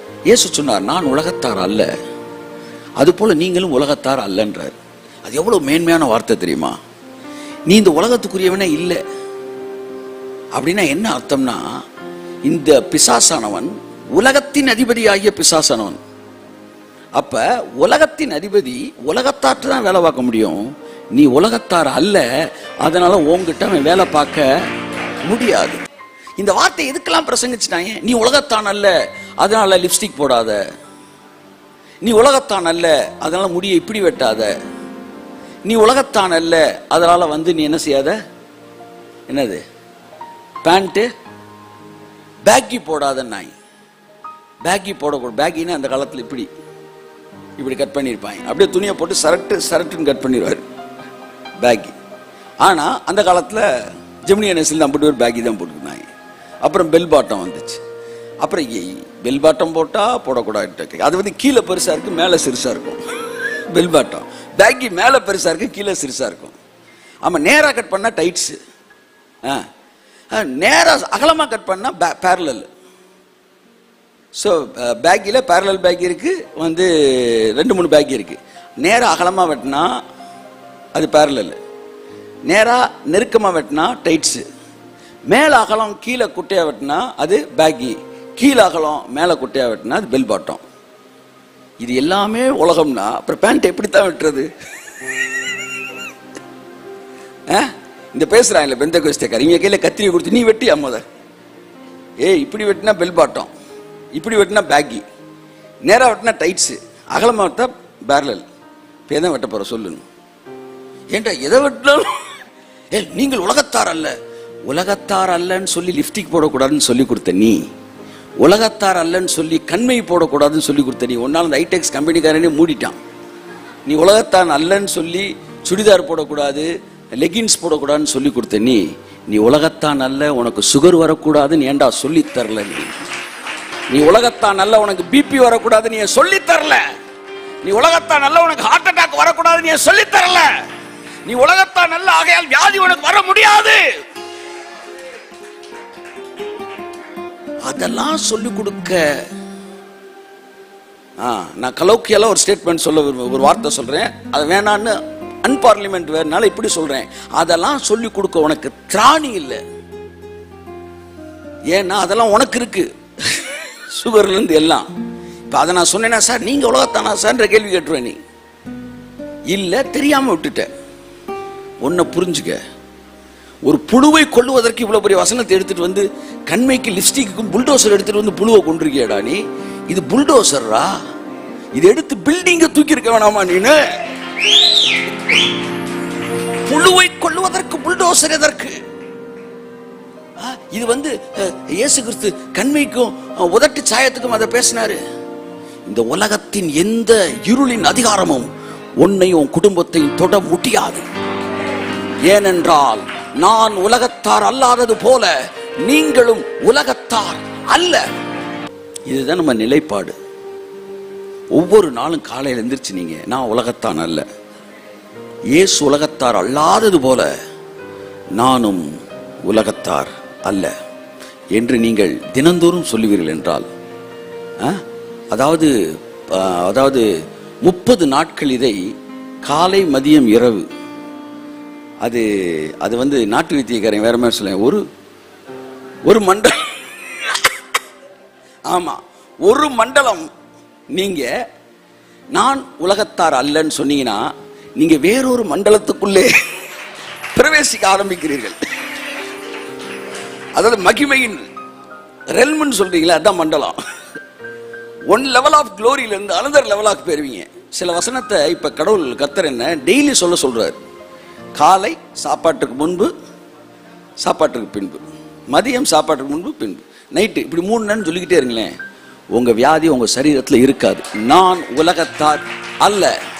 இயேசு சொன்னார் நான் உலகத்தார் அல்ல அதுபோல நீங்களும் உலகத்தார் அல்லன்றார் அது எவ்வளவு மேன்மையான வார்த்தை தெரியுமா நீ இந்த உலகத்துக்குரியவனே இல்லை அப்படின்னா என்ன அர்த்தம்னா இந்த பிசாசானவன் உலகத்தின் அதிபதியாகிய பிசாசானவன் அப்ப உலகத்தின் அதிபதி உலகத்தாற்று தான் வேலை பார்க்க முடியும் நீ உலகத்தார் அல்ல அதனால உன்கிட்ட அவன் வேலை பார்க்க முடியாது இந்த வார்த்தை எதுக்கெல்லாம் பிரசங்கிச்சிட்டாங்க நீ உலகத்தான் அல்ல அதனால லிப்ஸ்டிக் போடாத நீ உலகத்தான் அல்ல அதனால முடியை இப்படி வெட்டாத நீ உலகத்தான் அல்ல அதனால வந்து நீ என்ன செய்யாத என்னது பேண்ட்டு பேக்கி போடாத நாய் பேக்கி போடக்கூடாது பேக்கின்னா அந்த காலத்தில் இப்படி இப்படி கட் பண்ணியிருப்பாங்க அப்படியே துணியை போட்டு சரட்டு சரட்டுன்னு கட் பண்ணிடுவார் பேக்கி ஆனால் அந்த காலத்தில் ஜெமினி என்எஸ்ல ஐம்பது பேர் பேக்கி தான் போட்டுருந்தாங்க அப்புறம் பெல் பாட்டம் வந்துச்சு அப்புறம் பெல் பாட்டம் போட்டால் போடக்கூடாது அது வந்து கீழே பெருசாக இருக்குது மேலே சிறுசாக இருக்கும் பெல் பாட்டம் பேக்கி மேலே பெருசாக இருக்குது கீழே சிறுசாக இருக்கும் ஆமாம் நேராக கட் பண்ணால் டைட்ஸு ஆ நேராக அகலமாக கட் பண்ணால் பே பேரலல் ஸோ பேக்கில் பேரலல் பேக் இருக்குது வந்து ரெண்டு மூணு பேக் இருக்குது நேராக அகலமாக வெட்டினா அது பேரலல் நேராக நெருக்கமாக வெட்டினா டைட்ஸு மேலே அகலம் கீழே குட்டையாக வெட்டினா அது பேக்கி கீழே அகலம் மேலே குட்டையாக வெட்டினா அது பெல் பாட்டம் இது எல்லாமே உலகம்னா அப்புறம் பேண்ட் எப்படி தான் வெட்டுறது ஆ? இந்த பேசுகிறாங்கல்ல பெந்த கோஸ்டக்கார் இவங்க கையில் கத்திரியை கொடுத்து நீ வெட்டி அம்மத ஏய் இப்படி வெட்டினா பெல் பாட்டம் இப்படி வெட்டினா பேக்கி நேராக வெட்டினா டைட்ஸு அகலமாக வெட்டா பேரலல் இப்போ எதை வெட்ட போகிற சொல்லுங்க ஏன்டா எதை வெட்டினாலும் ஏ நீங்கள் உலகத்தார் அல்ல உலகத்தார் அல்லன்னு சொல்லி லிப்டிக் போடக்கூடாதுன்னு சொல்லி கொடுத்த நீ உலகத்தார் அல்லன்னு சொல்லி கண்மை போடக்கூடாதுன்னு சொல்லி கொடுத்த நீ ஒன்றால் அந்த ஐடெக்ஸ் கம்பெனிக்காரனே மூடிட்டான் நீ உலகத்தான் அல்லன்னு சொல்லி சுடிதார் போடக்கூடாது லெகின்ஸ் போடக்கூடாதுன்னு சொல்லி கொடுத்த நீ நீ உலகத்தான் அல்ல உனக்கு சுகர் வரக்கூடாதுன்னு ஏன்டா சொல்லி தரல நீ நீ உலகத்தான் அல்ல உனக்கு பிபி வரக்கூடாதுன்னு நீ சொல்லி தரல நீ உலகத்தான் நல்ல உனக்கு ஹார்ட் அட்டாக் வரக்கூடாதுன்னு நீ சொல்லி தரல நீ உலகத்தான் நல்ல ஆகையால் வியாதி உனக்கு வர முடியாது அதெல்லாம் சொல்லி கொடுக்க ஆ நான் கலோக்கியெல்லாம் ஒரு ஸ்டேட்மெண்ட் சொல்ல விரும்ப- ஒரு வார்த்தை சொல்றேன் அது வேணான்னு அன்பார்லிமெண்ட் வேறனால இப்படி சொல்றேன் அதெல்லாம் சொல்லி கொடுக்க உனக்கு திராணி இல்லை ஏன்னா அதெல்லாம் உனக்கு இருக்கு சுகர்ல இருந்து எல்லாம் இப்ப அதை நான் சொன்னேன்னா சார் நீங்க உலகத்தானா சார்ன்ற கேள்வி கேட்டுருவேன் நீ இல்ல தெரியாம விட்டுட்ட உன்னை புரிஞ்சுக்க ஒரு புழுவை கொள்ளுவதற்கு இவ்வளவு பெரிய வசனத்தை எடுத்துட்டு வந்து கண்மைக்கு லிப்ஸ்டிக்கும் புல்டோசர் எடுத்துட்டு வந்து புழுவை கொண்டிருக்கியடா நீ இது புல்டோசர்ரா இது எடுத்து பில்டிங்க தூக்கி இருக்க வேணாமா நீனு புழுவை கொள்ளுவதற்கு புல்டோசர் எதற்கு ஆ, இது வந்து அஹ், இயேசு கிறிஸ்து கண்மைக்கும் அஹ், உதட்டு சாயத்துக்கும் அதை பேசினாரு இந்த உலகத்தின் எந்த இருளின் அதிகாரமும் உன்னையும் உன் குடும்பத்தையும் தொட முடியாது ஏனென்றால் நான் உலகத்தார் அல்லாதது போல நீங்களும் உலகத்தார் அல்ல இதுதான் நம்ம நிலைப்பாடு ஒவ்வொரு நாளும் காலையில் எந்திரிச்சு நீங்க நான் உலகத்தான் அல்ல இயேசு உலகத்தார் அல்லாதது போல நானும் உலகத்தார் அல்ல என்று நீங்கள் தினந்தோறும் சொல்லுவீர்கள் என்றால் ஆ? அதாவது ஆ, அதாவது முப்பது நாட்கள் இதை காலை மதியம் இரவு அது அது வந்து நாட்டு வைத்தியக்காரன் வேற மாதிரி சொல்லுவேன் ஒரு ஒரு மண்டலம் ஆமா ஒரு மண்டலம் நீங்க நான் உலகத்தார் அல்லன்னு சொன்னீங்கன்னா நீங்க வேறொரு மண்டலத்துக்குள்ளே பிரவேசிக்க ஆரம்பிக்கிறீர்கள் அதாவது மகிமையின் ரெல்மன் சொல்றீங்களா அதான் மண்டலம் ஒன் லெவல் ஆஃப் க்ளோரியில இருந்து அனதர் லெவல் ஆஃப் போயிருவீங்க சில வசனத்தை இப்ப கடவுள் கர்த்தர் என்ன டெய்லி சொல்ல சொல்றாரு காலை சாப்பாட்டுக்கு முன்பு சாப்பாட்டுக்கு பின்பு மதியம் சாப்பாட்டுக்கு முன்பு பின்பு நைட்டு இப்படி மூணு நேரம் சொல்லிக்கிட்டே இருங்களேன் உங்க வியாதி உங்க சரீரத்துல இருக்காது நான் உலகத்தார் அல்ல